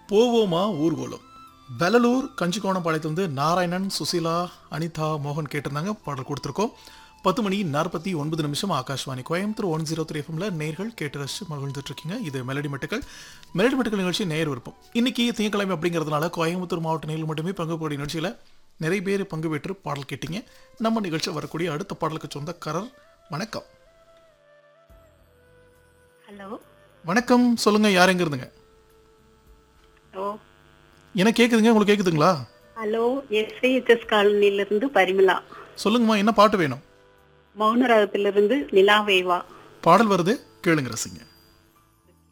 போவோமா ஊர்கோலம் வெள்ளலூர் கஞ்சிக்கோணம்பாளையத்துலேருந்து நாராயணன் சுசீலா அனிதா மோகன் கேட்டிருந்தாங்க பாடல் கொடுத்துருக்கோம் பத்து மணி நாற்பத்தி ஒன்பது நிமிஷம் Akashvani Coimbatore one zero three எஃப்எம்ல நேர்கள் கேட்டு ரசிச்சு மகிழ்ந்துட்டு இருக்கீங்க இது மெலடி மெட்டுக்கள் மெலடி மெட்டுக்கள் நிகழ்ச்சி நேர் விருப்பம் இன்னைக்கு திங்கட்கிழமை அப்படிங்கிறதுனால கோயம்புத்தூர் மாவட்ட நேரில் மட்டுமே பங்கு போடிய நிகழ்ச்சியில் நிறைய பேர் பங்கு பெற்று பாடல் கேட்டீங்க நம்ம நிகழ்ச்சி வரக்கூடிய அடுத்த பாடலுக்கு சொந்தக்காரர் வணக்கம் ஹலோ வணக்கம் சொல்லுங்க யார் எங்க இருந்துங்க ஓ எனக்கு கேக்குதுங்க உங்களுக்கு கேக்குதுங்களா ஹலோ எஸ்ஐஹெச்எஸ் காலனிலிருந்து பரிமலா சொல்லுங்கம்மா என்ன பாட்டு வேணும் மௌனராகத்திலிருந்து நிலாவேவா பாடல் வருது கேளுங்க ரசிங்க